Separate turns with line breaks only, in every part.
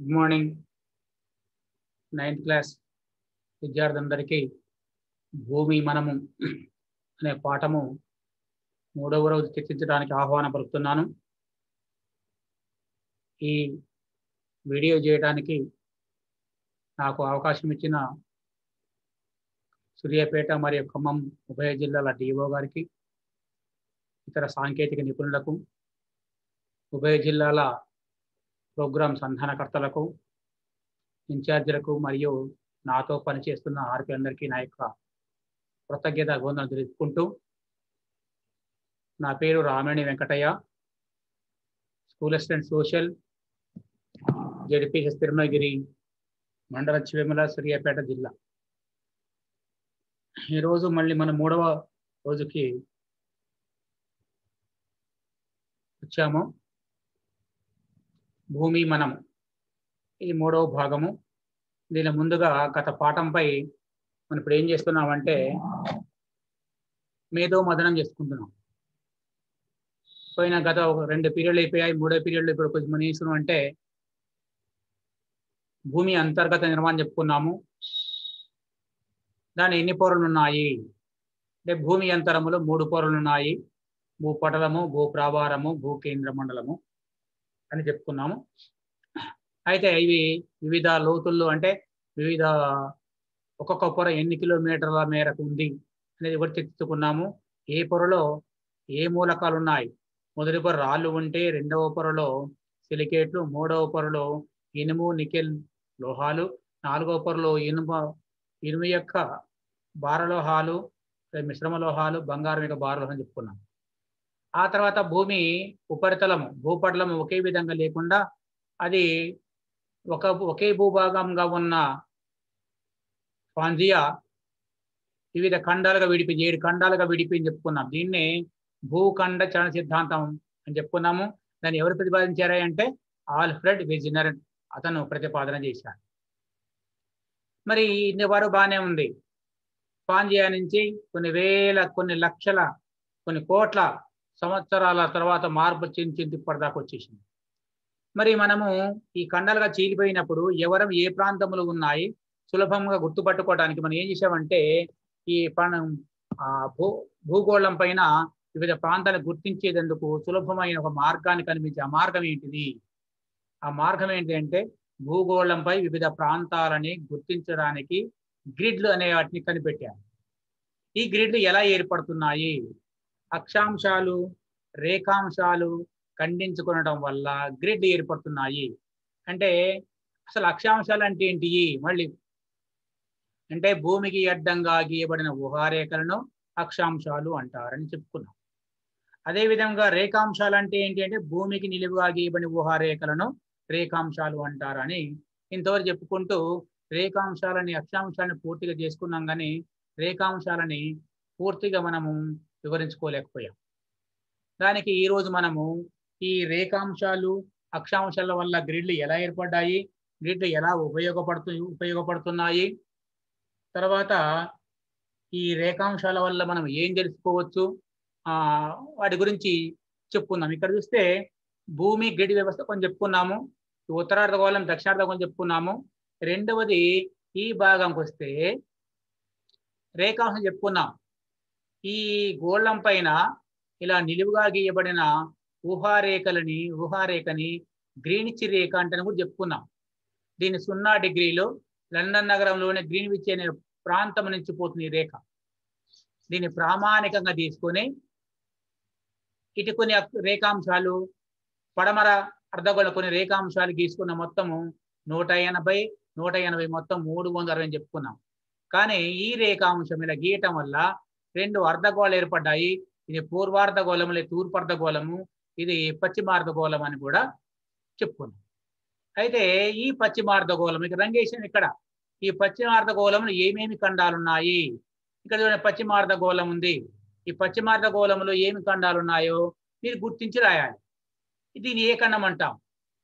good morning ninth class విద్యార్థులందరికీ భూమి మనము అనే పాఠము మూడవ రోజు చర్చించడానికి ఆహ్వానం పలుకుతున్నాను ఈ వీడియో చేయడానికి నాకు అవకాశం ఇచ్చిన సూర్యాపేట మరియు ఖమ్మం ఉభయ జిల్లాల డిఓ గారికి ఇతర సాంకేతిక నిపుణులకు ఉభయ జిల్లాల ప్రోగ్రాం సంధానకర్తలకు ఇన్ఛార్జీలకు మరియు నాతో పనిచేస్తున్న ఆర్పి అందరికీ నా యొక్క కృతజ్ఞత వందలు తెలుపుకుంటూ నా పేరు Rameni Venkataiah school assistant social ZPH Tirumalagiri మండల చివెమల సూర్యాపేట జిల్లా ఈరోజు మళ్ళీ మన మూడవ రోజుకి వచ్చాము భూమి మనం ఇది మూడవ భాగము దీని ముందుగా గత పాఠంపై మనం ఇప్పుడు ఏం చేస్తున్నామంటే మేధో మదనం చేసుకుంటున్నాం పోయిన గత ఒక రెండు పీరియడ్లు అయిపోయాయి మూడో పీరియడ్లు ఇప్పుడు కొంచెం మనం చేస్తున్నాం అంటే భూమి అంతర్గత నిర్మాణం చెప్పుకున్నాము దాని ఎన్ని పొరలు ఉన్నాయి అంటే భూమి అంతరములో మూడు పొరలు ఉన్నాయి భూపటలము భూప్రాభారము భూకేంద్ర మండలము అని చెప్పుకున్నాము అయితే ఇవి వివిధ లోతుల్లో అంటే వివిధ ఒక్కొక్క పొర ఎన్ని కిలోమీటర్ల మేరకు ఉంది అనేది కూడా చర్చించుకున్నాము ఏ పొరలో ఏ మూలకాలు ఉన్నాయి మొదటి పొర రాళ్ళు ఉంటే రెండవ పొరలో సిలికేట్లు మూడవ పొరలో ఇనుము నికెల్ లోహాలు నాలుగవ పొరలో ఇనుము ఇనుము యొక్క భారలోహాలు మిశ్రమ లోహాలు బంగారం యొక్క భారలోహం చెప్పుకున్నాం ఆ తర్వాత భూమి ఉపరితలము భూపటలము ఒకే విధంగా లేకుండా అది ఒక ఒకే భూభాగంగా ఉన్న పాంజియా వివిధ ఖండాలుగా విడిపి ఏడు ఖండాలుగా విడిపి అని చెప్పుకున్నాం దీన్నే భూఖండ చలన సిద్ధాంతం అని చెప్పుకున్నాము దాన్ని ఎవరు ప్రతిపాదించారా అంటే ఆల్ఫ్రెడ్ విజినర్ అతను ప్రతిపాదన చేశాడు మరి ఇన్ని వారు బాగానే ఉంది పాంజియా నుంచి కొన్ని వేల కొన్ని లక్షల కొన్ని కోట్ల సంవత్సరాల తర్వాత మార్పు చెంది ఇప్పటిదాకా వచ్చేసింది మరి మనము ఈ ఖండాలుగా చీలిపోయినప్పుడు ఎవరం ఏ ప్రాంతములు ఉన్నాయి సులభంగా గుర్తుపట్టుకోవడానికి మనం ఏం చేసామంటే ఈ ఆ భూ భూగోళం పైన వివిధ ప్రాంతాలను గుర్తించేందుకు సులభమైన ఒక మార్గాన్ని కనిపించే ఆ మార్గం ఏంటిది ఆ మార్గం ఏంటి అంటే భూగోళంపై వివిధ ప్రాంతాలని గుర్తించడానికి గ్రిడ్లు అనే వాటిని కనిపెట్టారు ఈ గ్రిడ్లు ఎలా ఏర్పడుతున్నాయి అక్షాంశాలు రేఖాంశాలు ఖండించుకునడం వల్ల గ్రిడ్ ఏర్పడుతున్నాయి అంటే అసలు అక్షాంశాలు అంటే ఏంటి మళ్ళీ అంటే భూమికి అడ్డంగా గీయబడిన ఊహారేఖలను అక్షాంశాలు అంటారని చెప్పుకున్నాం అదేవిధంగా రేఖాంశాలు అంటే ఏంటి అంటే భూమికి నిలువుగా గీయబడిన ఊహారేఖలను రేఖాంశాలు అంటారని ఇంతవరకు చెప్పుకుంటూ రేఖాంశాలని అక్షాంశాలని పూర్తిగా చేసుకున్నాం కానీ రేఖాంశాలని పూర్తిగా మనము వివరించుకోలేకపోయాం దానికి ఈరోజు మనము ఈ రేఖాంశాలు అక్షాంశాల వల్ల గ్రిడ్లు ఎలా ఏర్పడ్డాయి గ్రిడ్లు ఎలా ఉపయోగపడుతు ఉపయోగపడుతున్నాయి తర్వాత ఈ రేఖాంశాల వల్ల మనం ఏం తెలుసుకోవచ్చు వాటి గురించి చెప్పుకుందాం ఇక్కడ చూస్తే భూమి గ్రిడ్ వ్యవస్థ కొంచెం చెప్పుకున్నాము ఉత్తరార్ధగోళం దక్షిణార్ధగోళం చెప్పుకున్నాము రెండవది ఈ భాగంకి వస్తే రేఖాంశం చెప్పుకున్నాం ఈ గోళం పైన ఇలా నిలువుగా గీయబడిన ఊహారేఖలని ఊహారేఖని గ్రీనిచ్ రేఖ అంటే కూడా చెప్పుకున్నాం దీని సున్నా డిగ్రీలు లండన్ నగరంలోని గ్రీన్విచ్ అనే ప్రాంతం నుంచి పోతుంది ఈ రేఖ దీన్ని ప్రామాణికంగా తీసుకొని ఇటు కొన్ని రేఖాంశాలు పడమర అర్ధగోళ కొన్ని రేఖాంశాలు గీసుకున్న మొత్తము నూట ఎనభై నూట ఎనభై మొత్తం మూడు వందల అరవై చెప్పుకున్నాం కానీ ఈ రేఖాంశం ఇలా గీయటం వల్ల రెండు అర్ధగోళాలు ఏర్పడ్డాయి ఇది పూర్వార్ధగోళము లేదా తూర్పార్ధగోళము ఇది పశ్చిమార్ధగోళం అని కూడా చెప్పుకున్నాం అయితే ఈ పశ్చిమార్ధగోళం ఇక రంగేశం ఇక్కడ ఈ పశ్చిమార్ధగోళంలో ఏమేమి ఖండాలు ఉన్నాయి ఇక్కడ చూడండి పశ్చిమార్ధగోళం ఉంది ఈ పశ్చిమార్ధగోళంలో ఏమి ఖండాలు ఉన్నాయో మీరు గుర్తించి రాయాలి దీన్ని ఏ ఖండం అంటాం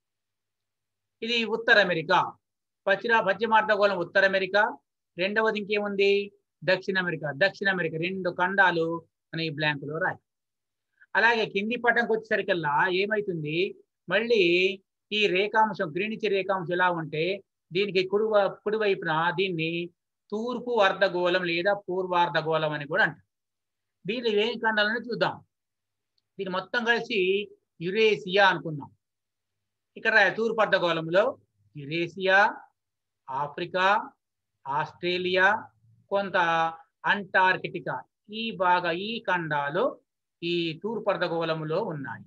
ఇది ఉత్తర అమెరికా పశ్చిమ పశ్చిమార్ధగోళం ఉత్తర అమెరికా రెండవది ఇంకేముంది దక్షిణ అమెరికా దక్షిణ అమెరికా రెండు ఖండాలు అని ఈ బ్లాంకులో రాయి అలాగే కింది పటంకి వచ్చేసరికల్లా ఏమైతుంది మళ్ళీ ఈ రేఖాంశం గ్రీనిచి రేఖాంశం ఎలా ఉంటే దీనికి కుడి కుడివైపున దీన్ని తూర్పు అర్ధగోళం లేదా పూర్వార్ధగోళం అని కూడా అంటారు దీనిలో ఏం ఖండాలని చూద్దాం దీని మొత్తం కలిసి యురేసియా అనుకున్నాం ఇక్కడ తూర్పు అర్ధగోళంలో యురేసియా ఆఫ్రికా ఆస్ట్రేలియా కొంత అంటార్కిటికా ఈ బాగా ఈ ఖండాలు ఈ తూర్పు అర్ధగోళంలో ఉన్నాయి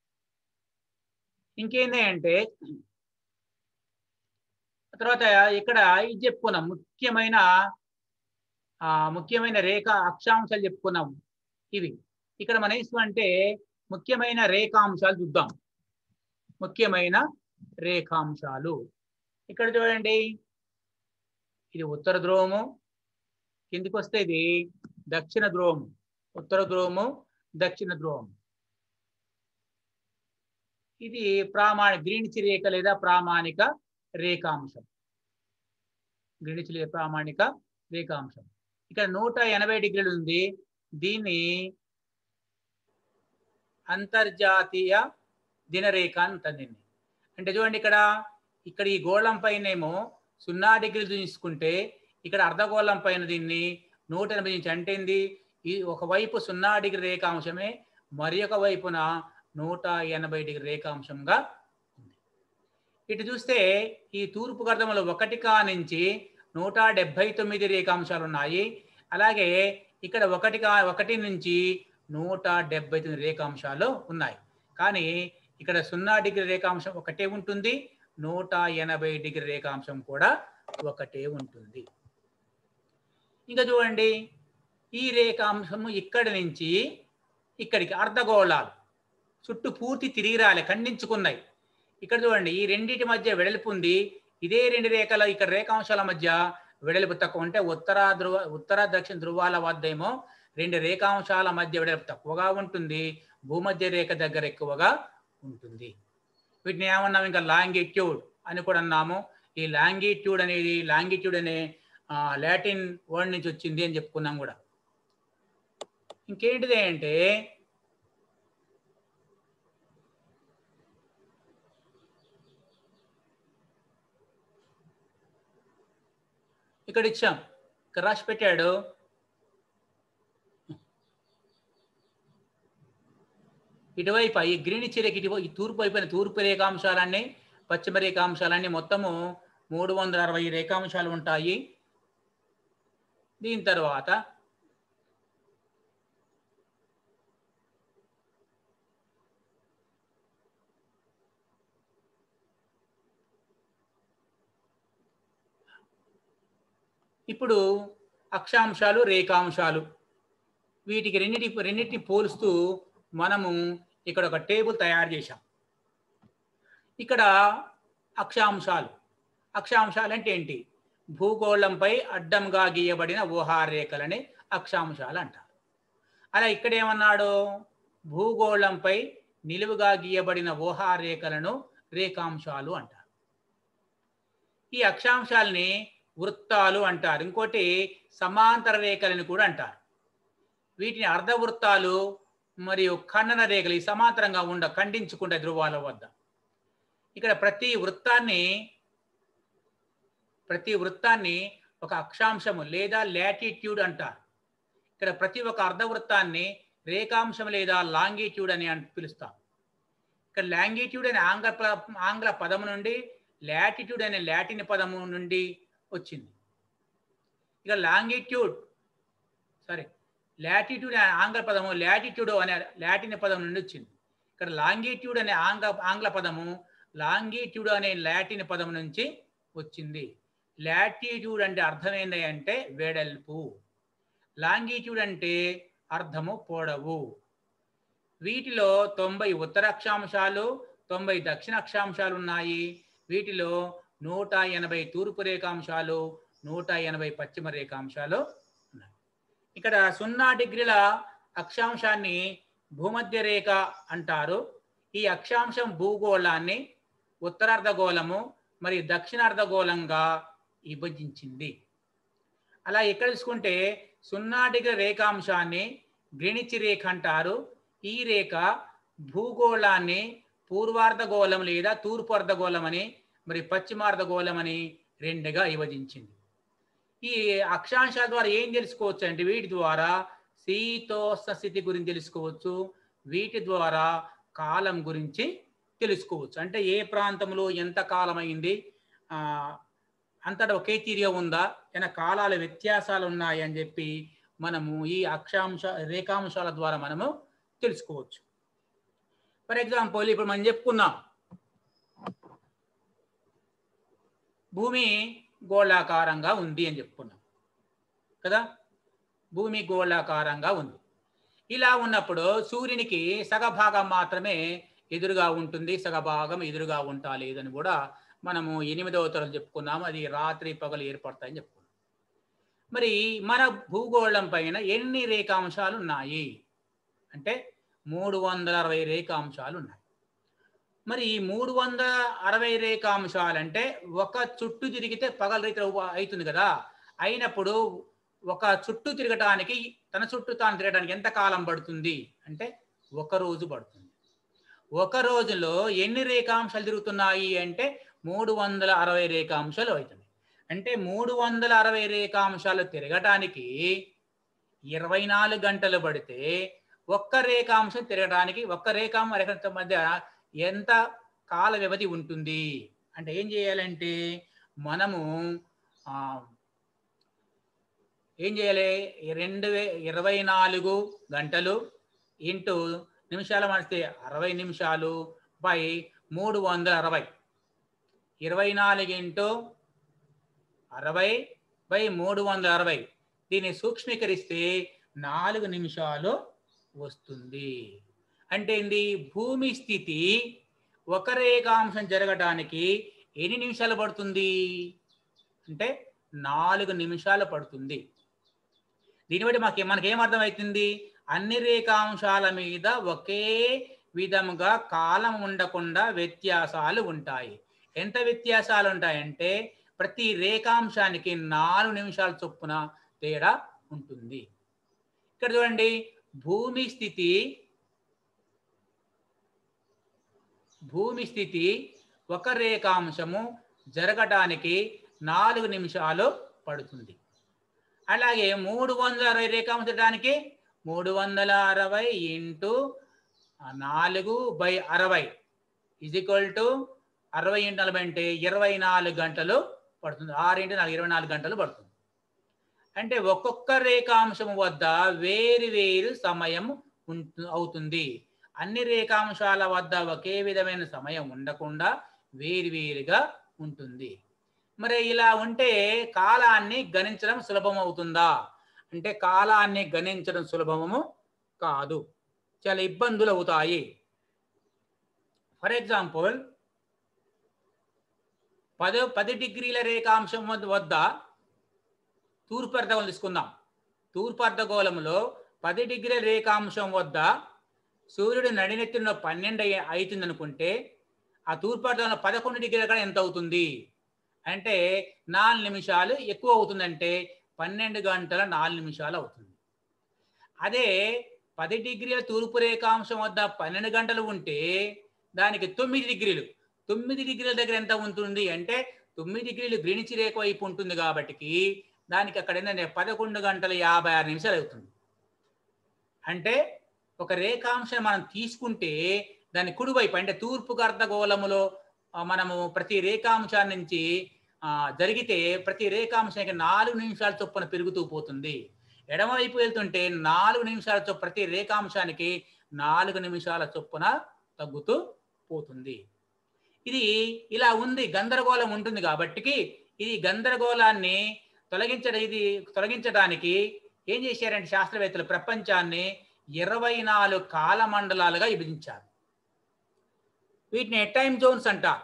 ఇంకేంది అంటే తర్వాత ఇక్కడ ఇది చెప్పుకున్నాం ముఖ్యమైన ఆ ముఖ్యమైన రేఖ అక్షాంశాలు చెప్పుకున్నాం ఇవి ఇక్కడ మన అంటే ముఖ్యమైన రేఖాంశాలు చూద్దాం ముఖ్యమైన రేఖాంశాలు ఇక్కడ చూడండి ఇది ఉత్తర ధ్రువము కిందికి వస్తే ఇది దక్షిణ ధ్రువము ఉత్తర ధ్రువము దక్షిణ ధ్రువం ఇది ప్రామాణి గ్రీనిచి రేఖ లేదా ప్రామాణిక రేఖాంశం గ్రీనిచి లే- ప్రామాణిక రేఖాంశం ఇక్కడ నూట ఎనభై డిగ్రీలు ఉంది దీన్ని అంతర్జాతీయ దినరేఖ అంటారు దీన్ని అంటే చూడండి ఇక్కడ ఇక్కడ ఈ గోళం పైనేమో సున్నా డిగ్రీలు తీసుకుంటే ఇక్కడ అర్ధగోళం పైన దీన్ని నూట ఎనభై నుంచి అంటే ఏంది ఈ ఒకవైపు సున్నా డిగ్రీ రేఖాంశమే మరి ఒక వైపున నూట ఎనభై డిగ్రీ రేఖాంశంగా ఉంది ఇటు చూస్తే ఈ తూర్పు గర్ధములో ఒకటి కా నుంచి నూట డెబ్బై తొమ్మిది రేఖాంశాలు ఉన్నాయి అలాగే ఇక్కడ ఒకటి కా ఒకటి నుంచి నూట డెబ్బై తొమ్మిది రేఖాంశాలు ఉన్నాయి కానీ ఇక్కడ సున్నా డిగ్రీ రేఖాంశం ఒకటే ఉంటుంది నూట ఎనభై డిగ్రీ రేఖాంశం కూడా ఒకటే ఉంటుంది ఇంకా చూడండి ఈ రేఖాంశము ఇక్కడి నుంచి ఇక్కడికి అర్ధగోళాలు చుట్టూ పూర్తి తిరిగి రాలే ఖండించుకున్నాయి ఇక్కడ చూడండి ఈ రెండింటి మధ్య వెడల్పు ఉంది ఇదే రెండు రేఖల ఇక్కడ రేఖాంశాల మధ్య వెడల్పు తక్కువ ఉంటే ఉత్తర ధ్రువ ఉత్తర దక్షిణ ధ్రువాల వద్ద ఏమో రెండు రేఖాంశాల మధ్య వెడల్పు తక్కువగా ఉంటుంది భూమధ్య రేఖ దగ్గర ఎక్కువగా ఉంటుంది వీటిని ఏమన్నాము ఇంకా లాంగిట్యూడ్ అని కూడా అన్నాము ఈ లాంగిట్యూడ్ అనేది లాంగిట్యూడ్ అనే ఆ, లాటిన్ వర్డ్ నుంచి వచ్చింది అని చెప్పుకున్నాం కూడా ఇంకేంటిది అంటే ఇక్కడ ఇచ్చాం ఇక్కడ రాసి పెట్టాడు ఇటువైపు ఈ గ్రీన్ చిరకి ఇటువైపు ఈ తూర్పు వైపున తూర్పు రేఖాంశాలన్నీ పశ్చిమ రేఖాంశాలన్నీ మొత్తము మూడు వందల అరవై రేఖాంశాలు ఉంటాయి దీని తర్వాత ఇప్పుడు అక్షాంశాలు రేఖాంశాలు వీటికి రెండింటి రెండింటిని పోలుస్తూ మనము ఇక్కడ ఒక టేబుల్ తయారు చేశాం ఇక్కడ అక్షాంశాలు అక్షాంశాలు అంటే ఏంటి భూగోళంపై అడ్డంగా గీయబడిన ఊహారేఖలని అక్షాంశాలు అంటారు అలా ఇక్కడ ఏమన్నాడు భూగోళంపై నిలువుగా గీయబడిన ఊహారేఖలను రేఖాంశాలు అంటారు ఈ అక్షాంశాలని వృత్తాలు అంటారు ఇంకోటి సమాంతర రేఖలని కూడా అంటారు వీటిని అర్ధవృత్తాలు మరియు ఖండన రేఖలు ఈ సమాంతరంగా ఉండ ఖండించుకుంటే ధ్రువాల వద్ద ఇక్కడ ప్రతి వృత్తాన్ని ప్రతి వృత్తాన్ని ఒక అక్షాంశము లేదా లాటిట్యూడ్ అంటారు ఇక్కడ ప్రతి ఒక్క అర్ధవృత్తాన్ని రేఖాంశం లేదా లాంగిట్యూడ్ అని అన్- పిలుస్తాం ఇక్కడ లాంగిట్యూడ్ అనే ఆంగ్ల ప- ఆంగ్ల పదము నుండి లాటిట్యూడ్ అనే లాటిన్ పదము నుండి వచ్చింది ఇక లాంగిట్యూడ్ సారీ లాటిట్యూడ్ అనే ఆంగ్ల పదము లాటిట్యూడ్ అనే లాటిన్ పదం నుండి వచ్చింది ఇక్కడ లాంగిట్యూడ్ అనే ఆంగ్ల ఆంగ్ల పదము లాంగిట్యూడ్ అనే లాటిన్ పదం నుంచి వచ్చింది లాటిట్యూడ్ అంటే అర్థం ఏంటి అంటే వెడల్పు లాంగిట్యూడ్ అంటే అర్థము పొడవు వీటిలో తొంభై ఉత్తర అక్షాంశాలు తొంభై దక్షిణ అక్షాంశాలు ఉన్నాయి వీటిలో నూట ఎనభై తూర్పు రేఖాంశాలు నూట ఎనభై పశ్చిమ రేఖాంశాలు ఉన్నాయి ఇక్కడ సున్నా డిగ్రీల అక్షాంశాన్ని భూమధ్య రేఖ అంటారు ఈ అక్షాంశం భూగోళాన్ని ఉత్తరార్ధగోళము మరియు దక్షిణార్ధగోళంగా విభజించింది అలా ఇక్కడ చూసుకుంటే సున్నా డిగ్రీ రేఖాంశాన్ని గ్రినిచి రేఖ అంటారు ఈ రేఖ భూగోళాన్ని పూర్వార్ధగోళం లేదా తూర్పు అర్ధగోళం అని మరి పశ్చిమార్ధగోళం అని రెండుగా విభజించింది ఈ అక్షాంశాల ద్వారా ఏం తెలుసుకోవచ్చు అంటే వీటి ద్వారా శీతోష్ణ స్థితి గురించి తెలుసుకోవచ్చు వీటి ద్వారా కాలం గురించి తెలుసుకోవచ్చు అంటే ఏ ప్రాంతంలో ఎంత కాలం అయింది ఆ, అంతటా ఒకే తీరియ ఉందా ఏమైనా కాలాల వ్యత్యాసాలు ఉన్నాయి అని చెప్పి మనము ఈ అక్షాంశ రేఖాంశాల ద్వారా మనము తెలుసుకోవచ్చు ఫర్ ఎగ్జాంపుల్ ఇప్పుడు మనం చెప్పుకున్నాం భూమి గోళాకారంగా ఉంది అని చెప్పుకున్నాం కదా భూమి గోళాకారంగా ఉంది ఇలా ఉన్నప్పుడు సూర్యునికి సగభాగం మాత్రమే ఎదురుగా ఉంటుంది సగభాగం ఎదురుగా ఉంటా లేదని కూడా మనము ఎనిమిదవ తరగతి చెప్పుకున్నాము అది రాత్రి పగలు ఏర్పడతాయని చెప్పుకున్నాం మరి మన భూగోళం పైన ఎన్ని రేఖాంశాలు ఉన్నాయి అంటే మూడు వందల అరవై రేఖాంశాలు ఉన్నాయి మరి ఈ మూడు వందల అరవై రేఖాంశాలంటే ఒక చుట్టూ తిరిగితే పగల రీతి అవుతుంది కదా అయినప్పుడు ఒక చుట్టూ తిరగటానికి తన చుట్టూ తాను తిరగడానికి ఎంత కాలం పడుతుంది అంటే ఒక రోజు పడుతుంది ఒక రోజులో ఎన్ని రేఖాంశాలు తిరుగుతున్నాయి అంటే మూడు వందల అరవై రేఖాంశాలు అవుతుంది అంటే మూడు వందల అరవై రేఖాంశాలు తిరగటానికి ఇరవై నాలుగు గంటలు పడితే ఒక్క రేఖాంశం తిరగడానికి ఒక్క రేఖాంశం రేఖాంశం మధ్య ఎంత కాల వ్యవధి ఉంటుంది అంటే ఏం చేయాలంటే మనము ఆ, ఏం చేయాలి ఈ రెండు వే ఇరవై నాలుగు గంటలు ఇంటూ నిమిషాలు మారిస్తే అరవై నిమిషాలు బై మూడు వందల అరవై ఇరవై నాలుగు ఇంటూ అరవై బై మూడు వందల అరవై దీన్ని సూక్ష్మీకరిస్తే నాలుగు నిమిషాలు వస్తుంది అంటే ఏంది భూమి స్థితి ఒక రేఖాంశం జరగటానికి ఎన్ని నిమిషాలు పడుతుంది అంటే నాలుగు నిమిషాలు పడుతుంది దీన్ని బట్టి మాకు మనకేం అర్థమవుతుంది అన్ని రేఖాంశాల మీద ఒకే విధముగా కాలం ఉండకుండా వ్యత్యాసాలు ఉంటాయి ఎంత వ్యత్యాసాలు ఉంటాయంటే ప్రతి రేఖాంశానికి నాలుగు నిమిషాల చొప్పున తేడా ఉంటుంది ఇక్కడ చూడండి భూమి స్థితి భూమి స్థితి ఒక రేఖాంశము జరగడానికి నాలుగు నిమిషాలు పడుతుంది అలాగే మూడు వందల అరవై రేఖాంశడానికి మూడు వందల అరవై ఇంటూ నాలుగు బై అరవై ఈజ్ ఈక్వల్ టు అరవై ఇంటూ నలభై అంటే ఇరవై నాలుగు గంటలు పడుతుంది ఆరు ఇంటూ నాలుగు ఇరవై నాలుగు గంటలు పడుతుంది అంటే ఒక్కొక్క రేఖాంశం వద్ద వేరు వేరు సమయం ఉంటు అవుతుంది అన్ని రేఖాంశాల వద్ద ఒకే విధమైన సమయం ఉండకుండా వేరువేరుగా ఉంటుంది మరి ఇలా ఉంటే కాలాన్ని గణించడం సులభం అవుతుందా అంటే కాలాన్ని గణించడం సులభము కాదు చాలా ఇబ్బందులు అవుతాయి ఫర్ ఎగ్జాంపుల్ పదో పది డిగ్రీల రేఖాంశం వద్ద వద్ద తూర్పు అర్ధగోళం తీసుకుందాం తూర్పు అర్ధగోళంలో పది డిగ్రీల రేఖాంశం వద్ద సూర్యుడు నడినెత్తిన పన్నెండు అయ్యి- అవుతుంది అనుకుంటే ఆ తూర్పు అర్ధంలో పదకొండు డిగ్రీల కాడ ఎంత అవుతుంది అంటే నాలుగు నిమిషాలు ఎక్కువ అవుతుందంటే పన్నెండు గంటల నాలుగు నిమిషాలు అవుతుంది అదే పది డిగ్రీల తూర్పు రేఖాంశం వద్ద పన్నెండు గంటలు ఉంటే దానికి తొమ్మిది డిగ్రీలు తొమ్మిది డిగ్రీల దగ్గర ఎంత ఉంటుంది అంటే తొమ్మిది డిగ్రీలు గ్రీనిచి రేఖ వైపు ఉంటుంది కాబట్టి దానికి అక్కడ ఏంటంటే పదకొండు గంటల యాభై ఆరు నిమిషాలు అవుతుంది అంటే ఒక రేఖాంశం మనం తీసుకుంటే దాని కుడివైపు అంటే తూర్పు అర్ధగోళములో ఆ, మనము ప్రతి రేఖాంశాన్ని నుంచి ఆ, జరిగితే ప్రతి రేఖాంశానికి నాలుగు నిమిషాల చొప్పున పెరుగుతూ పోతుంది ఎడమవైపు వెళ్తుంటే నాలుగు నిమిషాల చొప్పున ప్రతి రేఖాంశానికి నాలుగు నిమిషాల చొప్పున తగ్గుతూ పోతుంది ఇది ఇలా ఉంది గందరగోళం ఉంటుంది కాబట్టి ఇది గందరగోళాన్ని తొలగించడం ఇది తొలగించడానికి ఏం చేశారంటే శాస్త్రవేత్తలు ప్రపంచాన్ని ఇరవై నాలుగు కాలమండలాలుగా విభజించారు వీటిని టైం జోన్స్ అంటారు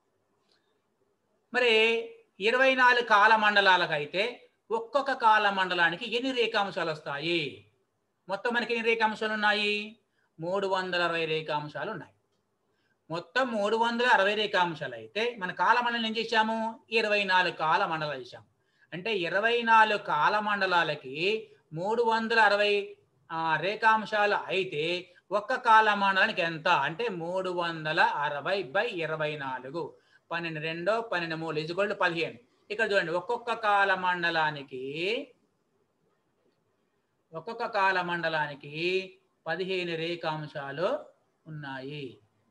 మరి ఇరవై నాలుగు కాలమండలాలకు అయితే ఒక్కొక్క కాలమండలానికి ఎన్ని రేఖాంశాలు వస్తాయి మొత్తం మనకి ఎన్ని రేఖాంశాలు ఉన్నాయి మూడు వందల అరవై రేఖాంశాలు ఉన్నాయి మొత్తం మూడు వందల అరవై రేఖాంశాలు అయితే మన కాలమండలం ఏం చేశాము ఇరవై నాలుగు కాలమండలాలు చేశాము అంటే ఇరవై నాలుగు కాలమండలాలకి మూడు వందల అరవై ఆ, రేఖాంశాలు అయితే ఒక్క కాలమానానికి ఎంత అంటే మూడు వందల అరవై బై ఇరవై నాలుగు పన్నెండు రెండో పన్నెండు మూడు ఇజుగోళ్ళు పదిహేను ఇక్కడ చూడండి ఒక్కొక్క కాలమండలానికి ఒక్కొక్క కాలమండలానికి పదిహేను రేఖాంశాలు ఉన్నాయి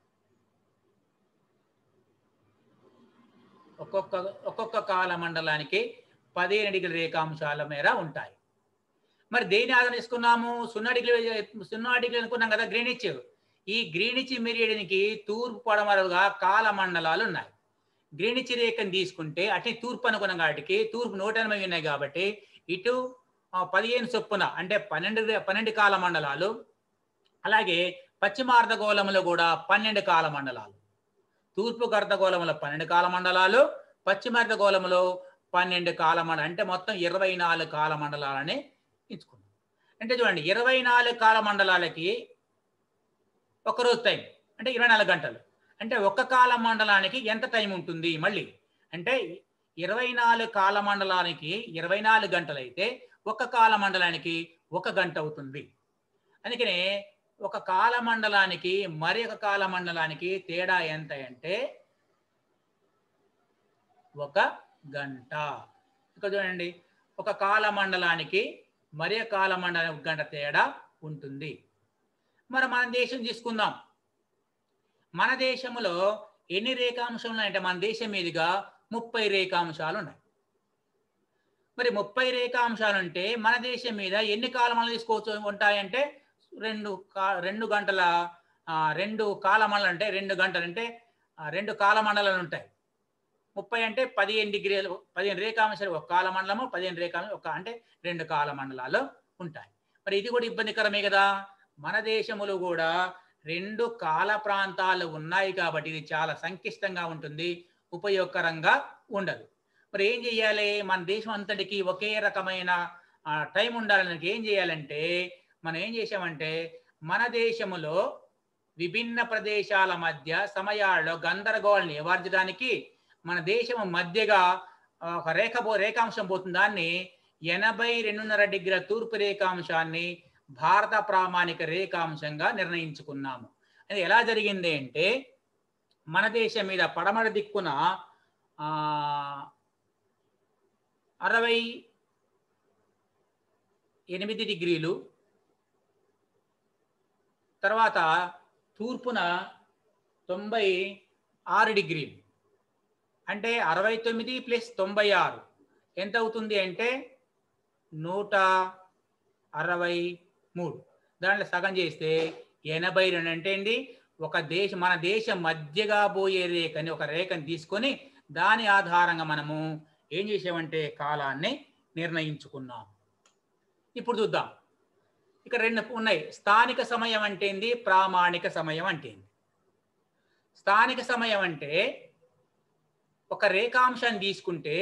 ఒక్కొక్క ఒక్కొక్క కాల మండలానికి పదిహేను డిగ్రీ రేఖాంశాల మేర ఉంటాయి మరి దేని ఆధారం తీసుకున్నాము సున్నా డిగ్రీ సున్నా డిగ్రీ అనుకున్నాం కదా గ్రీనిచ్ ఈ గ్రీనిచ్ మెరియడ్కి తూర్పు పడమరలుగా కాల మండలాలు ఉన్నాయి గ్రీనిచ్ రేఖను తీసుకుంటే అటు తూర్పు అనుకున్నాం కాబట్టి తూర్పు నూట ఎనభై ఉన్నాయి కాబట్టి ఇటు ఆ, పదిహేను చొప్పున అంటే పన్నెండు రే- పన్నెండు కాల మండలాలు అలాగే పశ్చిమ అర్ధగోళంలో కూడా పన్నెండు కాల మండలాలు తూర్పు అర్ధగోళంలో పన్నెండు కాల మండలాలు పశ్చిమ అర్ధగోళంలో పన్నెండు కాల మండలం అంటే మొత్తం ఇరవై నాలుగు కాల మండలాలని ఎంచుకున్నాం అంటే చూడండి ఇరవై నాలుగు కాల మండలాలకి ఒక రోజు టైం అంటే ఇరవై నాలుగు గంటలు అంటే ఒక్క కాల మండలానికి ఎంత టైం ఉంటుంది మళ్ళీ అంటే ఇరవై నాలుగు కాల మండలానికి ఇరవై నాలుగు గంటలు అయితే ఒక కాల మండలానికి ఒక గంట అవుతుంది అందుకనే ఒక కాల మండలానికి మరి ఒక కాల మండలానికి తేడా ఎంత అంటే ఒక గంట ఇక్కడ చూడండి ఒక కాల మండలానికి మరి ఒక కాల మండలానికి ఒక గంట తేడా ఉంటుంది మరి మన దేశం తీసుకుందాం మన దేశంలో ఎన్ని రేఖాంశాలు ఉన్నాయంటే మన దేశం మీదుగా ముప్పై రేఖాంశాలు ఉన్నాయి మరి ముప్పై రేఖాంశాలు అంటే మన దేశం మీద ఎన్ని కాలమాలు తీసుకోవచ్చు ఉంటాయంటే రెండు కా రెండు గంటల ఆ, రెండు కాలమండలు అంటే రెండు గంటలు అంటే ఆ, రెండు కాలమండలాలు ఉంటాయి ముప్పై అంటే పదిహేను డిగ్రీలు పదిహేను రేఖాంశాలు ఒక కాలమండలము పదిహేను రేఖాంశాలు ఒక అంటే రెండు కాలమండలాలు ఉంటాయి మరి ఇది కూడా ఇబ్బందికరమే కదా మన దేశములో కూడా రెండు కాల ప్రాంతాలు ఉన్నాయి కాబట్టి ఇది చాలా సంక్లిష్టంగా ఉంటుంది ఉపయోగకరంగా ఉండదు మరి ఏం చేయాలి మన దేశం అంతటికి ఒకే రకమైన ఆ, టైం ఉండాలని ఏం చేయాలంటే మనం ఏం చేసామంటే మన దేశములో విభిన్న ప్రదేశాల మధ్య సమయాల్లో గందరగోళం నివారించడానికి మన దేశం మధ్యగా ఆ, ఒక రేఖ పో రేఖాంశం పోతుంది దాన్ని ఎనభై రెండున్నర డిగ్రీల తూర్పు రేఖాంశాన్ని భారత ప్రామాణిక రేఖాంశంగా నిర్ణయించుకున్నాము అది ఎలా జరిగింది అంటే మన దేశం మీద పడమర దిక్కున ఆ, అరవై ఎనిమిది డిగ్రీలు తర్వాత తూర్పున తొంభై ఆరు డిగ్రీలు అంటే అరవై తొమ్మిది ప్లస్ తొంభై ఆరు ఎంత అవుతుంది అంటే నూట అరవై మూడు దాంట్లో సగం చేస్తే ఎనభై రెండు అంటే అండి ఒక దేశం మన దేశం మధ్యగా పోయే రేఖని ఒక రేఖని తీసుకొని దాని ఆధారంగా మనము ఏం చేసామంటే కాలాన్ని నిర్ణయించుకున్నాం ఇప్పుడు చూద్దాం ఇక్కడ రెండు ఉన్నాయి స్థానిక సమయం అంటే ఏంది ప్రామాణిక సమయం అంటే ఏంది స్థానిక సమయం అంటే ఒక రేఖాంశాన్ని తీసుకుంటే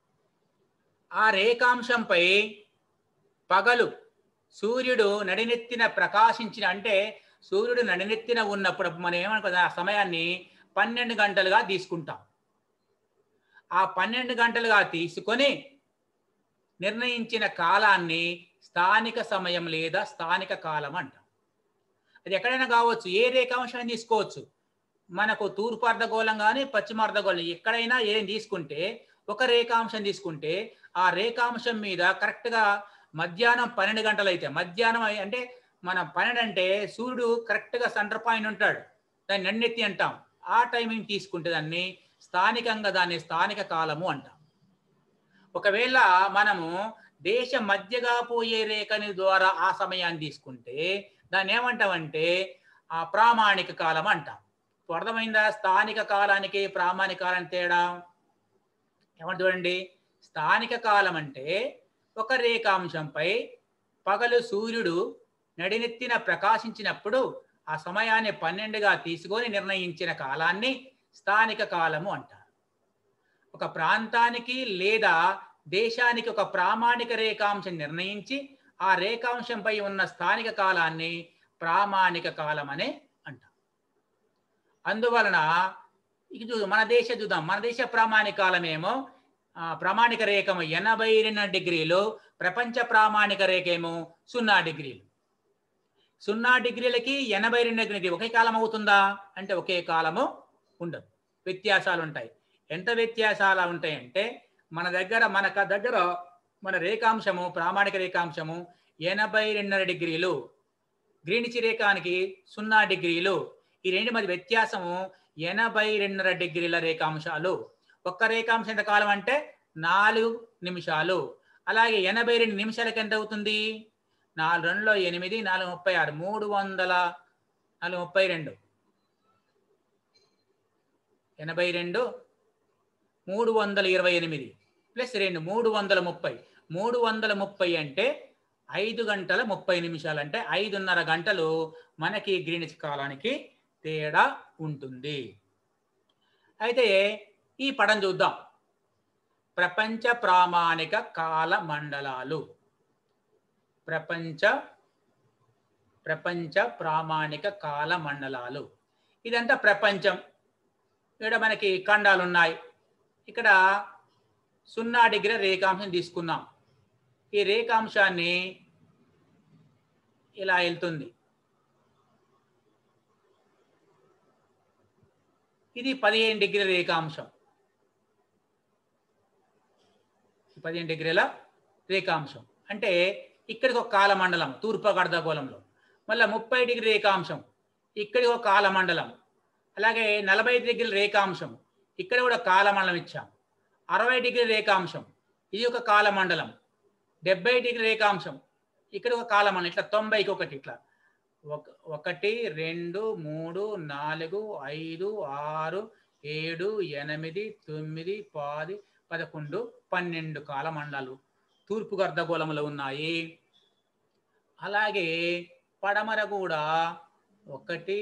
ఆ రేఖాంశంపై పగలు సూర్యుడు నడినెత్తిన ప్రకాశించిన అంటే సూర్యుడు నడినెత్తిన ఉన్నప్పుడు మనం ఏమనుకుందాం ఆ సమయాన్ని పన్నెండు గంటలుగా తీసుకుంటాం ఆ పన్నెండు గంటలుగా తీసుకొని నిర్ణయించిన కాలాన్ని స్థానిక సమయం లేదా స్థానిక కాలం అంటాం అది ఎక్కడైనా కావచ్చు ఏ రేఖాంశాన్ని తీసుకోవచ్చు మనకు తూర్పు అర్ధగోళం కానీ పశ్చిమ అర్ధగోళం ఎక్కడైనా ఏం తీసుకుంటే ఒక రేఖాంశం తీసుకుంటే ఆ రేఖాంశం మీద కరెక్ట్గా మధ్యాహ్నం పన్నెండు గంటలు అయితే మధ్యాహ్నం అయి- అంటే మన పన్నెండు అంటే సూర్యుడు కరెక్ట్గా సెంటర్ పాయింట్ ఉంటాడు దాన్ని నన్నెత్తి అంటాం ఆ టైమింగ్ తీసుకుంటే దాన్ని స్థానికంగా దాన్ని స్థానిక కాలము అంటాం ఒకవేళ మనము దేశ మధ్యగా పోయే రేఖని ద్వారా ఆ సమయాన్ని తీసుకుంటే దాన్ని ఏమంటామంటే ఆ ప్రామాణిక కాలం అంటాం ఇప్పుడు అర్థమైందా స్థానిక కాలానికి ప్రామాణిక కాలానికి తేడా ఏమంటే చూడండి స్థానిక కాలం అంటే ఒక రేఖాంశంపై పగలు సూర్యుడు నడినెత్తిన ప్రకాశించినప్పుడు ఆ సమయాన్ని పన్నెండుగా తీసుకొని నిర్ణయించిన కాలాన్ని స్థానిక కాలము అంటారు ఒక ప్రాంతానికి లేదా దేశానికి ఒక ప్రామాణిక రేఖాంశం నిర్ణయించి ఆ రేఖాంశంపై ఉన్న స్థానిక కాలాన్ని ప్రామాణిక కాలం అనే అంటాం అందువలన ఇక చూ మన దేశ చూద్దాం మన దేశ ప్రామాణిక కాలమేమో ఆ, ప్రామాణిక రేఖము ఎనభై రెండు డిగ్రీలు ప్రపంచ ప్రామాణిక రేఖ ఏమో సున్నా డిగ్రీలు సున్నా డిగ్రీలకి ఎనభై రెండు డిగ్రీ ఒకే కాలం అవుతుందా అంటే ఒకే కాలము ఉండదు వ్యత్యాసాలు ఉంటాయి ఎంత వ్యత్యాసాలు ఉంటాయంటే మన దగ్గర మన క- దగ్గర మన రేఖాంశము ప్రామాణిక రేఖాంశము ఎనభై రెండున్నర డిగ్రీలు గ్రీనిచి రేఖానికి సున్నా డిగ్రీలు ఈ రెండు మధ్య వ్యత్యాసము ఎనభై రెండున్నర డిగ్రీల రేఖాంశాలు ఒక్క రేఖాంశం ఎంత కాలం అంటే నాలుగు నిమిషాలు అలాగే ఎనభై రెండు నిమిషాలకి ఎంత అవుతుంది నాలుగు రెండులో ఎనిమిది నాలుగు ముప్పై ఆరు మూడు వందల నాలుగు ముప్పై రెండు ఎనభై రెండు మూడు వందల ఇరవై ఎనిమిది ప్లస్ రెండు మూడు వందల ముప్పై మూడు వందల ముప్పై అంటే ఐదు గంటల ముప్పై నిమిషాలు అంటే ఐదున్నర గంటలు మనకి గ్రీనిచ్ కాలానికి తేడా ఉంటుంది అయితే ఈ పడం చూద్దాం ప్రపంచ ప్రామాణిక కాల మండలాలు ప్రపంచ ప్రపంచ ప్రామాణిక కాల మండలాలు ఇదంతా ప్రపంచం ఇక్కడ మనకి ఖండాలు ఉన్నాయి ఇక్కడ సున్నా డిగ్రీ రేఖాంశం తీసుకున్నాం ఈ రేఖాంశాన్ని ఇలా వెళ్తుంది ఇది పదిహేను డిగ్రీ రేఖాంశం ఈ పదిహేను డిగ్రీల రేఖాంశం అంటే ఇక్కడికి ఒక కాలమండలం తూర్పు గర్ధగోళంలో మళ్ళీ ముప్పై డిగ్రీ రేఖాంశం ఇక్కడికి ఒక కాలమండలం అలాగే నలభై డిగ్రీల రేఖాంశం ఇక్కడ కూడా కాలమండలం ఇచ్చాం అరవై డిగ్రీ రేఖాంశం ఇది ఒక కాలమండలం డెబ్బై డిగ్రీ రేఖాంశం ఇక్కడ ఒక కాలమండలం ఇట్లా తొంభైకి ఒకటి ఇట్లా ఒక ఒకటి రెండు మూడు నాలుగు ఐదు ఆరు ఏడు ఎనిమిది తొమ్మిది పది పదకొండు పన్నెండు కాలమండలాలు తూర్పు గర్ధగోళంలో ఉన్నాయి అలాగే పడమర కూడా ఒకటి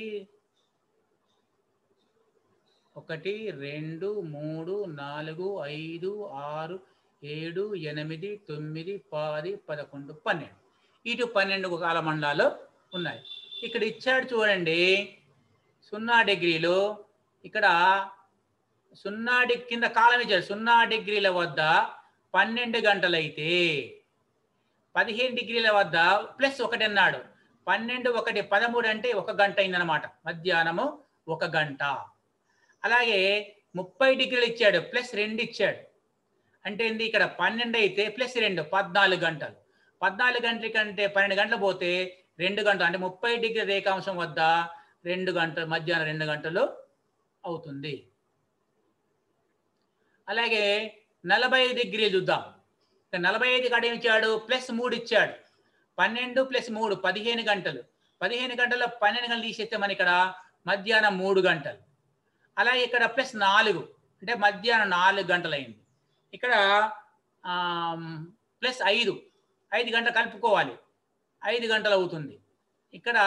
ఒకటి రెండు మూడు నాలుగు ఐదు ఆరు ఏడు ఎనిమిది తొమ్మిది పది పదకొండు పన్నెండు ఇటు పన్నెండు కాలమండలాలు ఉన్నాయి ఇక్కడ ఇచ్చాడు చూడండి సున్నా డిగ్రీలు ఇక్కడ సున్నా డి కింద కాలం ఇచ్చాడు సున్నా డిగ్రీల వద్ద పన్నెండు గంటలైతే పదిహేను డిగ్రీల వద్ద ప్లస్ ఒకటి అన్నాడు పన్నెండు ఒకటి పదమూడు అంటే ఒక గంట అయిందనమాట మధ్యాహ్నము ఒక గంట అలాగే ముప్పై డిగ్రీలు ఇచ్చాడు ప్లస్ రెండు ఇచ్చాడు అంటే ఏంది ఇక్కడ పన్నెండు అయితే ప్లస్ రెండు పద్నాలుగు గంటలు పద్నాలుగు గంటల కంటే పన్నెండు గంటలు పోతే రెండు గంటలు అంటే ముప్పై డిగ్రీ రేఖాంశం వద్ద రెండు గంటలు మధ్యాహ్నం రెండు గంటలు అవుతుంది అలాగే నలభై ఐదు డిగ్రీలు చూద్దాం ఇక నలభై ఐదు కాడ ఏమి ఇచ్చాడు ప్లస్ మూడు ఇచ్చాడు పన్నెండు ప్లస్ మూడు పదిహేను గంటలు పదిహేను గంటల్లో పన్నెండు గంటలు తీసేస్తే మన ఇక్కడ మధ్యాహ్నం మూడు గంటలు అలాగే ఇక్కడ ప్లస్ నాలుగు అంటే మధ్యాహ్నం నాలుగు గంటలు అయింది ఇక్కడ ప్లస్ ఐదు ఐదు గంటలు కలుపుకోవాలి ఐదు గంటలు అవుతుంది ఇక్కడ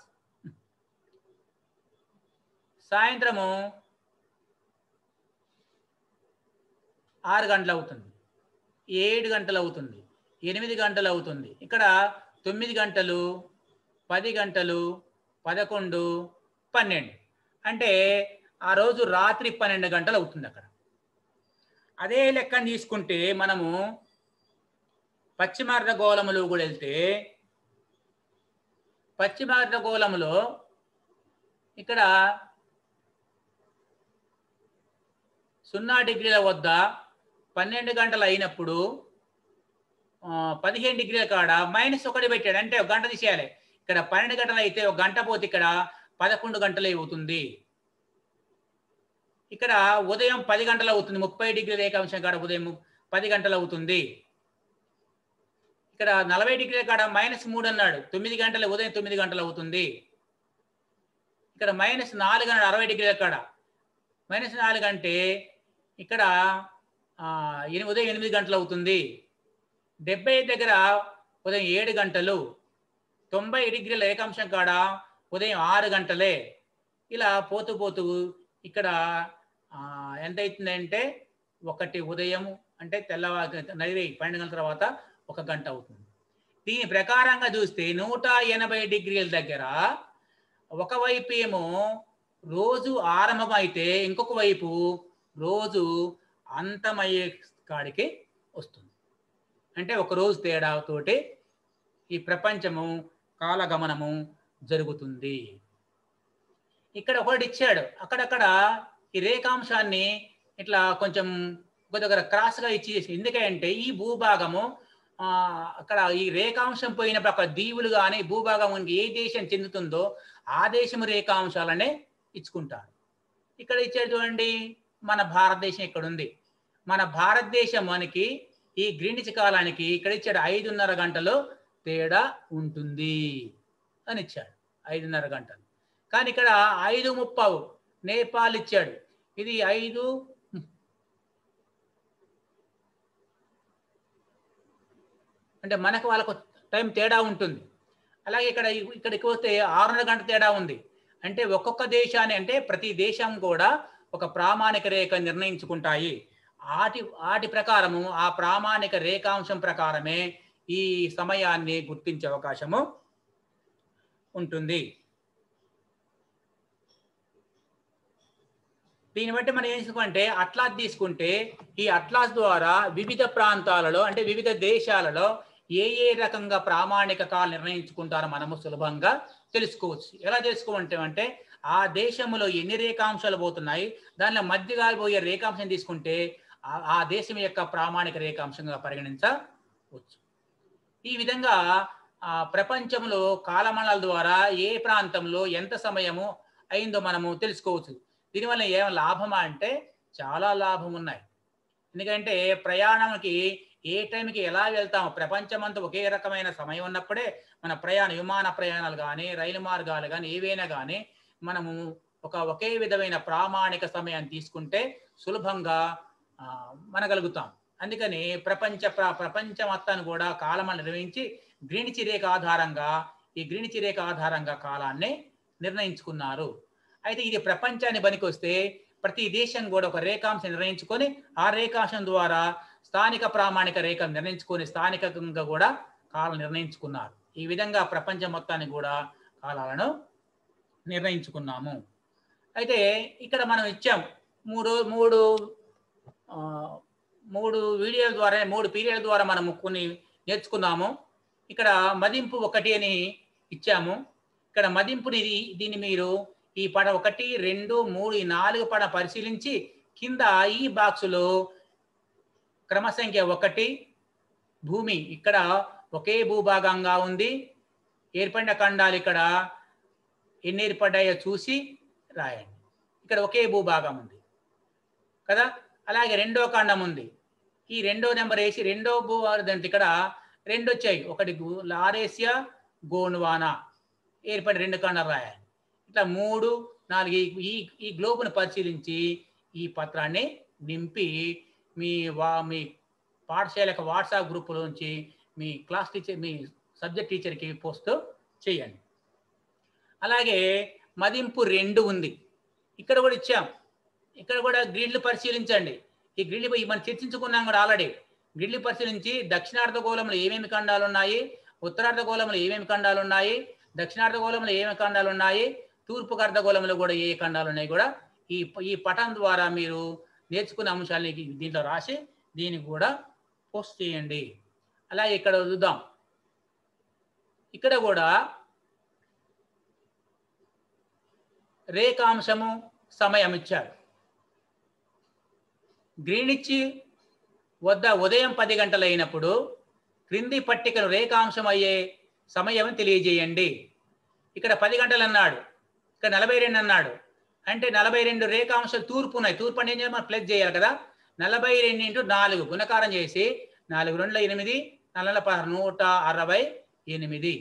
సాయంత్రము ఆరు గంటలు అవుతుంది ఏడు గంటలు అవుతుంది ఎనిమిది గంటలు అవుతుంది ఇక్కడ తొమ్మిది గంటలు పది గంటలు పదకొండు పన్నెండు అంటే ఆ రోజు రాత్రి పన్నెండు గంటలు అవుతుంది అక్కడ అదే లెక్కను తీసుకుంటే మనము పశ్చిమార్ధగోళములో కూడా వెళ్తే పశ్చిమార్ధగోళములో ఇక్కడ సున్నా డిగ్రీల వద్ద పన్నెండు గంటలు అయినప్పుడు ఆ, పదిహేను డిగ్రీల కాడ మైనస్ ఒకటి పెట్టాడు అంటే ఒక గంట తీసేయాలి ఇక్కడ పన్నెండు గంటలు అయితే ఒక గంట పోతే ఇక్కడ పదకొండు గంటలు అవుతుంది ఇక్కడ ఉదయం పది గంటలు అవుతుంది ముప్పై డిగ్రీ రేఖాంశం కాడ ఉదయం పది గంటలు అవుతుంది ఇక్కడ నలభై డిగ్రీల కాడ మైనస్ మూడు అన్నాడు తొమ్మిది గంటలు ఉదయం తొమ్మిది గంటలు అవుతుంది ఇక్కడ మైనస్ నాలుగు అన్నాడు అరవై డిగ్రీల కాడ మైనస్ నాలుగు అంటే ఇక్కడ ఆ, ఎని- ఉదయం ఎనిమిది గంటలు అవుతుంది డెబ్బై దగ్గర ఉదయం ఏడు గంటలు తొంభై డిగ్రీల ఏకాంశం కాడ ఉదయం ఆరు గంటలే ఇలా పోతూ పోతూ ఇక్కడ ఆ, ఎంత అవుతుందంటే ఒకటి ఉదయం అంటే తెల్లవా నది పన్నెండు గంటల తర్వాత ఒక గంట అవుతుంది దీని ప్రకారంగా చూస్తే నూట ఎనభై డిగ్రీల దగ్గర ఒకవైపు ఏమో రోజు ఆరంభం అయితే ఇంకొక వైపు రోజు అంతమయ్యే కాడికి వస్తుంది అంటే ఒక రోజు తేడాతోటి ఈ ప్రపంచము కాలగమనము జరుగుతుంది ఇక్కడ ఒకటి ఇచ్చాడు అక్కడక్కడ ఈ రేఖాంశాన్ని ఇట్లా కొంచెం కొద్దిగా క్రాస్గా ఇచ్చి ఎందుకంటే ఈ భూభాగము ఆ, అక్కడ ఈ రేఖాంశం పోయినప్పుడు అక్కడ దీవులు కానీ భూభాగం మనకి ఏ దేశం చెందుతుందో ఆ దేశం రేఖాంశాలనే ఇచ్చుకుంటారు ఇక్కడ ఇచ్చాడు చూడండి మన భారతదేశం ఇక్కడ ఉంది మన భారతదేశం మనకి ఈ గ్రీనిచ్ కాలానికి ఇక్కడ ఇచ్చాడు ఐదున్నర గంటలు తేడా ఉంటుంది అని ఇచ్చాడు ఐదున్నర గంటలు కానీ ఇక్కడ ఐదు ముప్పావు నేపాల్ ఇచ్చాడు ఇది ఐదు అంటే మనకు వాళ్ళకు టైం తేడా ఉంటుంది అలాగే ఇక్కడ ఇక్కడికి వస్తే ఆరున్నర గంట తేడా ఉంది అంటే ఒక్కొక్క దేశాన్ని అంటే ప్రతి దేశం కూడా ఒక ప్రామాణిక రేఖ నిర్ణయించుకుంటాయి ఆటి ఆటి ప్రకారము ఆ ప్రామాణిక రేఖాంశం ప్రకారమే ఈ సమయాన్ని గుర్తించే అవకాశము ఉంటుంది దీన్ని బట్టి మనం ఏం చేసుకుంటే అట్లాస్ తీసుకుంటే ఈ అట్లాస్ ద్వారా వివిధ ప్రాంతాలలో అంటే వివిధ దేశాలలో ఏ ఏ రకంగా ప్రామాణిక కాలు నిర్ణయించుకుంటారో మనము సులభంగా తెలుసుకోవచ్చు ఎలా తెలుసుకోమంటే అంటే ఆ దేశంలో ఎన్ని రేఖాంశాలు పోతున్నాయి దానిలో మధ్యగా పోయే రేఖాంశం తీసుకుంటే ఆ- ఆ దేశం యొక్క ప్రామాణిక రేఖాంశంగా పరిగణించవచ్చు ఈ విధంగా ఆ ప్రపంచంలో కాలమానాల ద్వారా ఏ ప్రాంతంలో ఎంత సమయము అయిందో మనము తెలుసుకోవచ్చు దీనివల్ల ఏం లాభమా అంటే చాలా లాభం ఉన్నాయి ఎందుకంటే ప్రయాణంకి ఏ టైంకి ఎలా వెళ్తాము ప్రపంచమంతా ఒకే రకమైన సమయం ఉన్నప్పుడే మన ప్రయాణ విమాన ప్రయాణాలు కానీ రైలు మార్గాలు కానీ ఏవైనా కానీ మనము ఒక ఒకే విధమైన ప్రామాణిక సమయాన్ని తీసుకుంటే సులభంగా ఆ, మనగలుగుతాం అందుకని ప్రపంచ ప్ర- ప్రపంచ మొత్తాన్ని కూడా కాలమాన్ని నిర్వహించి గ్రీనిచి రేఖ ఆధారంగా ఈ గ్రీనిచి రేఖ ఆధారంగా కాలాన్ని నిర్ణయించుకున్నారు అయితే ఇది ప్రపంచాన్ని పనికొస్తే ప్రతి దేశం కూడా ఒక రేఖాంశం నిర్ణయించుకొని ఆ రేఖాంశం ద్వారా స్థానిక ప్రామాణిక రేఖ నిర్ణయించుకొని స్థానికంగా కూడా కాలం నిర్ణయించుకున్నారు ఈ విధంగా ప్రపంచం మొత్తాన్ని కూడా కాలాలను నిర్ణయించుకున్నాము అయితే ఇక్కడ మనం ఇచ్చాం మూడు మూడు ఆ, మూడు వీడియోల ద్వారా మూడు పీరియడ్ల ద్వారా మనము కొన్ని నేర్చుకున్నాము ఇక్కడ మదింపు ఒకటి అని ఇచ్చాము ఇక్కడ మదింపుని ఇది- దీన్ని మీరు ఈ పడ ఒకటి రెండు మూడు ఈ నాలుగు పడ పరిశీలించి కింద ఈ బాక్సులో క్రమసంఖ్య ఒకటి భూమి ఇక్కడ ఒకే భూభాగంగా ఉంది ఏర్పడిన ఖండాలు ఇక్కడ ఎన్ని ఏర్పడ్డాయో చూసి రాయండి ఇక్కడ ఒకే భూభాగం ఉంది కదా అలాగే రెండో ఖండం ఉంది ఈ రెండో నెంబర్ వేసి రెండో భూ దాంట్లో ఇక్కడ రెండు వచ్చాయి ఒకటి గు- లారేసియా గోన్వానా ఏర్పడి రెండు ఖండాలు రాయాలి ఇట్లా మూడు నాలుగు ఈ- ఈ ఈ గ్లోబును పరిశీలించి ఈ పత్రాన్ని నింపి మీ వా మీ పాఠశాల యొక్క వాట్సాప్ గ్రూపులోంచి మీ క్లాస్ టీచర్ మీ సబ్జెక్ట్ టీచర్కి పోస్ట్ చేయండి అలాగే మదింపు రెండు ఉంది ఇక్కడ కూడా ఇచ్చాం ఇక్కడ కూడా గ్రిడ్లు పరిశీలించండి ఈ గ్రిడ్లు ఈ మనం చర్చించుకున్నాం కూడా ఆల్రెడీ గ్రిడ్లు పరిశీలించి దక్షిణార్ధగోళంలో ఏమేమి ఖండాలు ఉన్నాయి ఉత్తరార్ధగోళంలో ఏమేమి ఖండాలు ఉన్నాయి దక్షిణార్ధగోళంలో ఏమేమి ఖండాలు ఉన్నాయి తూర్పు అర్ధగోళంలో కూడా ఏ ఖండాలు ఉన్నాయి కూడా ఈ ఈ పటం ద్వారా మీరు నేర్చుకునే అంశాలని దీంట్లో రాసి దీనికి కూడా పోస్ట్ చేయండి అలాగే ఇక్కడ చూద్దాం ఇక్కడ కూడా రేఖాంశము సమయం ఇచ్చారు గ్రీనిచ్ వద్ద ఉదయం పది గంటలు అయినప్పుడు క్రింది పట్టికను రేఖాంశం అయ్యే సమయం తెలియజేయండి ఇక్కడ పది గంటలు అన్నాడు ఇక్కడ నలభై రెండు అన్నాడు అంటే నలభై రెండు రేఖాంశాలు తూర్పు ఉన్నాయి తూర్పు అంటే ఏం చేయాలి మనం ప్లస్ చేయాలి కదా నలభై రెండు ఇంటూ నాలుగు గుణకారం చేసి నాలుగు రెండుల ఎనిమిది నల్ల పదహారు నూట అరవై ఎనిమిది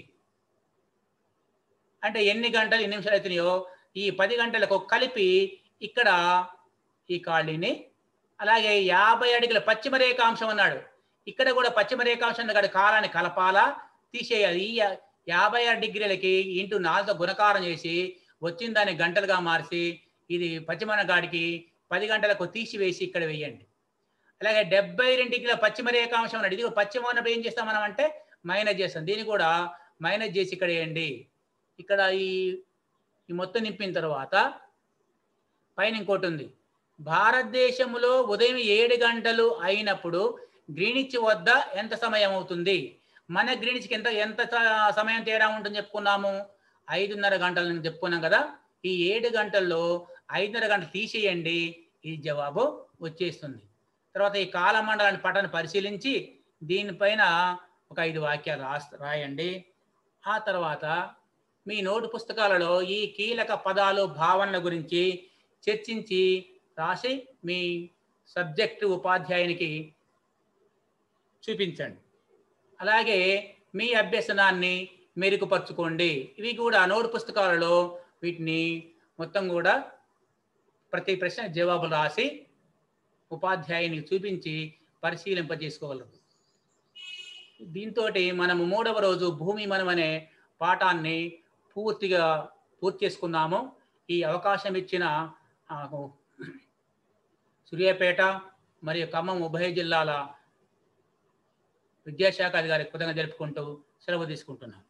అంటే ఎన్ని గంటలు ఎన్ని నిమిషాలు అవుతున్నాయో ఈ పది గంటలకు కలిపి ఇక్కడ ఈ ఖాళీని అలాగే యాభై అడుగుల పశ్చిమ రేఖాంశం అన్నాడు ఇక్కడ కూడా పశ్చిమ రేఖాంశం అన్నాడు కాలాన్ని కలపాలా తీసేయాలి ఈ యా- యాభై ఆరు డిగ్రీలకి ఇంటూ నాలుగుతో గుణకారం చేసి వచ్చిన దాన్ని గంటలుగా మార్చి ఇది పశ్చిమ గాడికి పది గంటలకు తీసివేసి ఇక్కడ వేయండి అలాగే డెబ్బై రెండు డిగ్రీల పశ్చిమ రేఖాంశం అన్నాడు ఇది పశ్చిమ ఉన్నప్పుడు ఏం చేస్తాం మనం అంటే మైనస్ చేస్తాం దీన్ని కూడా మైనస్ చేసి ఇక్కడ వేయండి ఇక్కడ ఈ ఈ మొత్తం నింపిన తర్వాత పైన ఇంకోటి ఉంది భారతదేశంలో ఉదయం ఏడు గంటలు అయినప్పుడు గ్రీనిచ్ వద్ద ఎంత సమయం అవుతుంది మన గ్రీనిచ్కి ఎంత ఎంత స- సమయం తేడా ఉంటుంది చెప్పుకున్నాము ఐదున్నర గంటలు నేను చెప్పుకున్నాం కదా ఈ ఏడు గంటల్లో ఐదున్నర గంటలు తీసేయండి ఈ జవాబు వచ్చేస్తుంది తర్వాత ఈ కాలమండలాన్ని పటాన్ని పరిశీలించి దీనిపైన ఒక ఐదు వాక్యాలు రాస్ రాయండి ఆ తర్వాత మీ నోటు పుస్తకాలలో ఈ కీలక పదాలు భావనల గురించి చర్చించి రాసి మీ సబ్జెక్టు ఉపాధ్యాయునికి చూపించండి అలాగే మీ అభ్యసనాన్ని మెరుగుపరుచుకోండి ఇవి కూడా నోటు పుస్తకాలలో వీటిని మొత్తం కూడా ప్రతి ప్రశ్న జవాబులు రాసి ఉపాధ్యాయునికి చూపించి పరిశీలింపజేసుకోగలరు దీంతో మనము మూడవ రోజు భూమి మనం అనే పాఠాన్ని పూర్తిగా పూర్తి చేసుకున్నాము ఈ అవకాశం ఇచ్చిన నాకు సూర్యాపేట మరియు ఖమ్మం ఉభయ జిల్లాల విద్యాశాఖ అధికారి కృతజ్ఞత జరుపుకుంటూ సెలవు తీసుకుంటున్నాం